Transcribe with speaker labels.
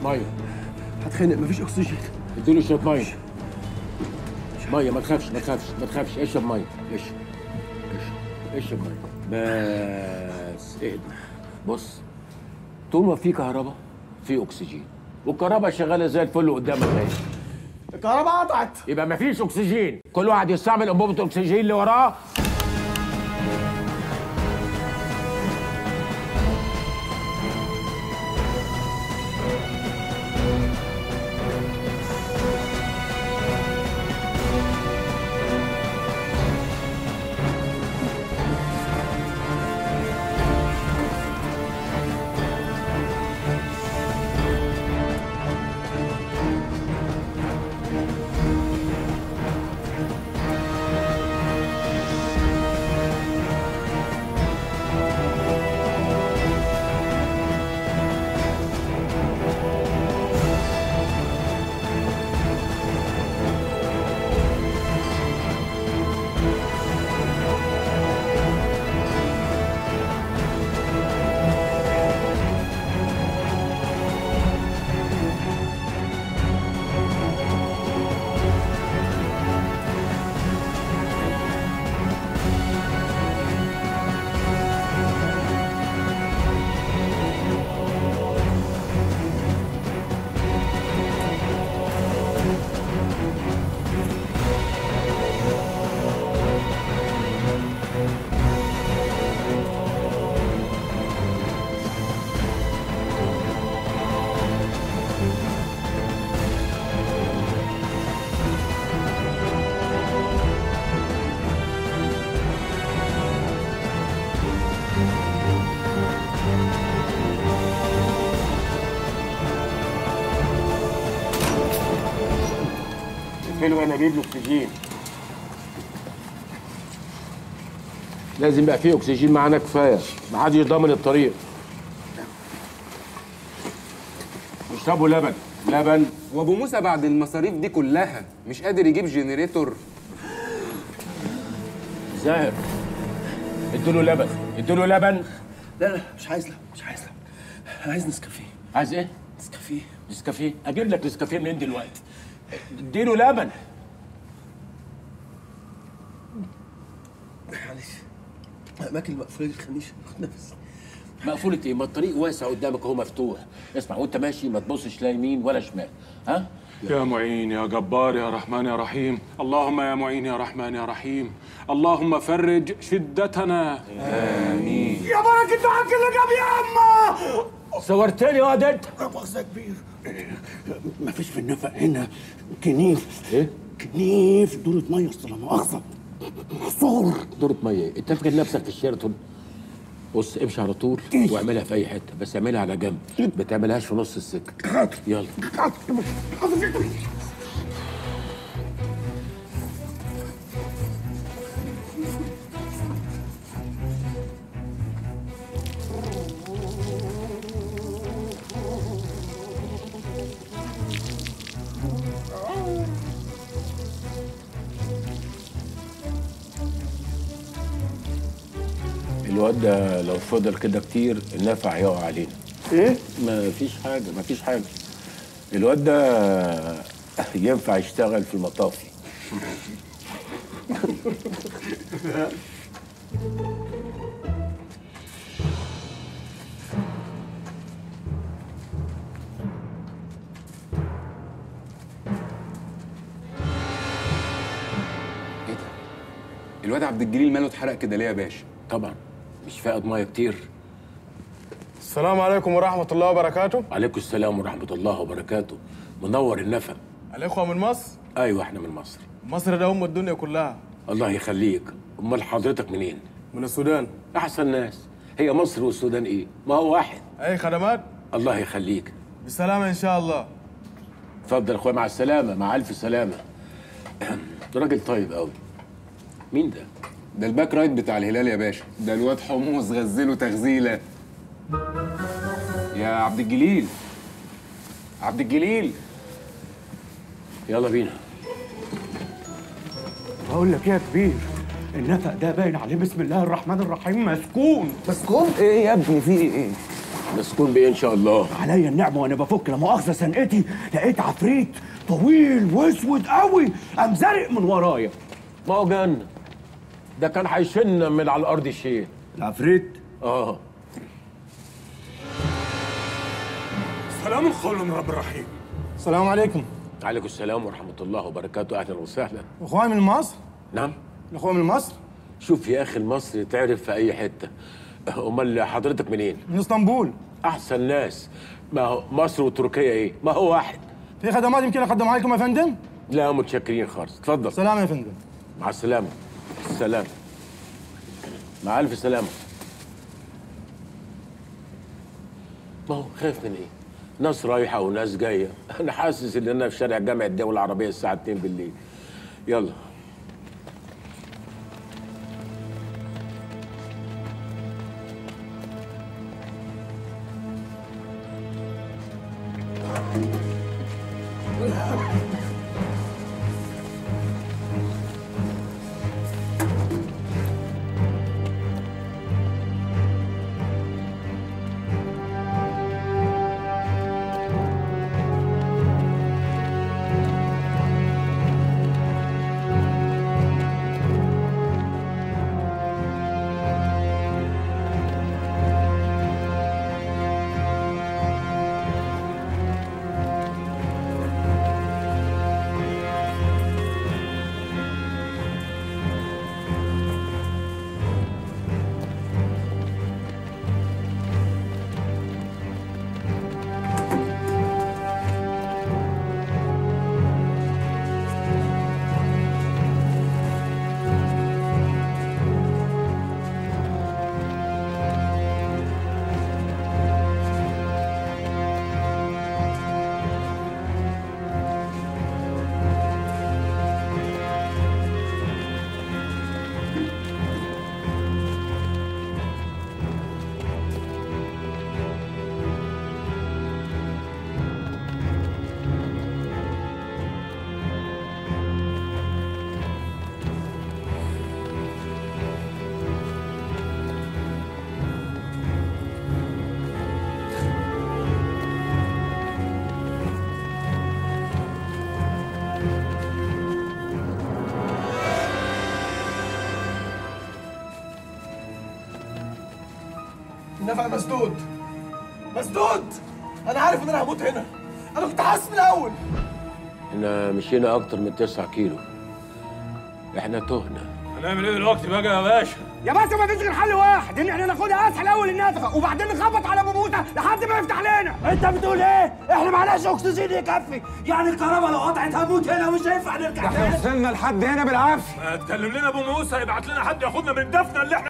Speaker 1: ميه
Speaker 2: هتخنق مفيش اكسجين
Speaker 1: اديله شويه ميه ميه ما تخافش ما تخافش ما تخافش اشرب ميه اشرب اشرب اشرب ميه بس اهدى بص طول ما في كهرباء في اكسجين والكهرباء شغاله زي الفل قدامك اهي
Speaker 2: الكهرباء قطعت
Speaker 1: يبقى ما فيش اكسجين كل واحد يستعمل انبوبه الاكسجين اللي وراه اقفلوا انابيب الاكسجين لازم يبقى فيه اكسجين معانا كفايه ما حدش ضامن الطريق اشربوا لبن لبن
Speaker 3: وابو موسى بعد المصاريف دي كلها مش قادر يجيب جنريتور
Speaker 1: زاهر ادوا له لبن ادوا له لبن
Speaker 2: لا لا مش عايز لا مش عايز لا انا عايز نسكافيه
Speaker 1: عايز ايه؟
Speaker 2: نسكافيه
Speaker 1: نسكافيه اجيب لك نسكافيه منين دلوقتي؟ اديله لبن
Speaker 2: معلش الاماكن المقفوله دي تخلينيش اخد نفس
Speaker 1: مقفولة ايه؟ ما الطريق واسع قدامك اهو مفتوح اسمع وانت ماشي ما تبصش لا يمين ولا شمال ها؟
Speaker 4: يا معين يا جبار يا رحمن يا رحيم اللهم يا معين يا رحمن يا رحيم اللهم فرج شدتنا
Speaker 2: يا بركة دعاك اللي جاب يا اما
Speaker 1: صورتني يا ده انت
Speaker 2: مؤاخذة كبير مفيش في النفق هنا كنيف
Speaker 1: ايه؟
Speaker 2: كنيف دورة مية اصل لا مؤاخذة محصور
Speaker 1: دورة مية انت فاكر نفسك في الشيراتون بص امشي على طول واعملها في اي حته بس اعملها على جنب ما تعملهاش في نص السكه يلا الواد ده لو فضل كده كتير النفع هيقع علينا
Speaker 2: ايه؟
Speaker 1: ما فيش حاجه ما فيش حاجه الواد ده ينفع يشتغل في المطافي
Speaker 3: ايه ده الواد عبد الجليل ماله اتحرق كده ليه يا باشا
Speaker 1: طبعا مش فاقد ميه كتير
Speaker 5: السلام عليكم ورحمة الله وبركاته
Speaker 1: عليكم السلام ورحمه الله وبركاته منور النفق
Speaker 5: الإخوة من مصر
Speaker 1: ايوه احنا من مصر
Speaker 5: مصر ده أم الدنيا كلها
Speaker 1: الله يخليك امال حضرتك منين
Speaker 5: من السودان
Speaker 1: احسن ناس هي مصر والسودان ايه ما هو واحد
Speaker 5: أي خدمات
Speaker 1: الله يخليك
Speaker 5: بالسلامة إن شاء الله
Speaker 1: اتفضل يا اخويا مع السلامه مع الف سلامه راجل طيب قوي مين ده
Speaker 3: ده الباك رايت بتاع الهلال يا باشا ده الواد حمص غزله تغزيله يا عبد الجليل عبد الجليل
Speaker 1: يلا بينا
Speaker 2: بقول لك ايه يا كبير النفق ده باين عليه بسم الله الرحمن الرحيم مسكون
Speaker 3: مسكون ايه يا ابني في ايه
Speaker 1: مسكون بايه ان شاء الله
Speaker 2: عليا النعمه وانا بفك لا مؤاخذه سنقتي لقيت عفريت طويل واسود قوي قام زارق من ورايا
Speaker 1: ما هو جنة ده كان هيشن من على الارض شيء
Speaker 2: العفريت
Speaker 1: اه
Speaker 4: سلام قول من رب الرحيم
Speaker 5: السلام عليكم
Speaker 1: عليكم السلام ورحمه الله وبركاته اهلا وسهلا
Speaker 5: اخواني من مصر
Speaker 1: نعم
Speaker 5: الاخوه من مصر
Speaker 1: شوف يا اخي المصري تعرف في اي حته امال حضرتك منين
Speaker 5: من اسطنبول
Speaker 1: احسن ناس ما هو مصر وتركيا ايه ما هو واحد
Speaker 5: في خدمات يمكن اقدمها لكم يا فندم
Speaker 1: لا متشكرين خالص اتفضل
Speaker 5: سلام يا فندم
Speaker 1: مع السلامه السلام مع الف سلامه ما هو خايف من ايه ناس رايحه وناس جايه انا حاسس ان انا في شارع جامع الدول العربيه الساعه 2 بالليل يلا
Speaker 6: النفق مسدود مسدود انا عارف ان انا هموت هنا انا كنت حاسس من الاول
Speaker 1: احنا مشينا اكتر من 9 كيلو احنا تهنا
Speaker 4: هنعمل ايه دلوقتي بقى يا باشا
Speaker 5: يا باشا ما فيش غير حل واحد ان احنا ناخدها اسهل اول النفقه وبعدين نخبط على بموته لحد ما يفتح لنا
Speaker 2: انت بتقول ايه احنا معناش اكسجين يكفي يعني الكهرباء لو قطعت هموت هنا ومش هينفع نرجع تاني
Speaker 3: وصلنا لحد هنا بالعافيه
Speaker 4: ما تكلم لنا ابو موسى يبعت لنا حد ياخدنا من دفنه اللي احنا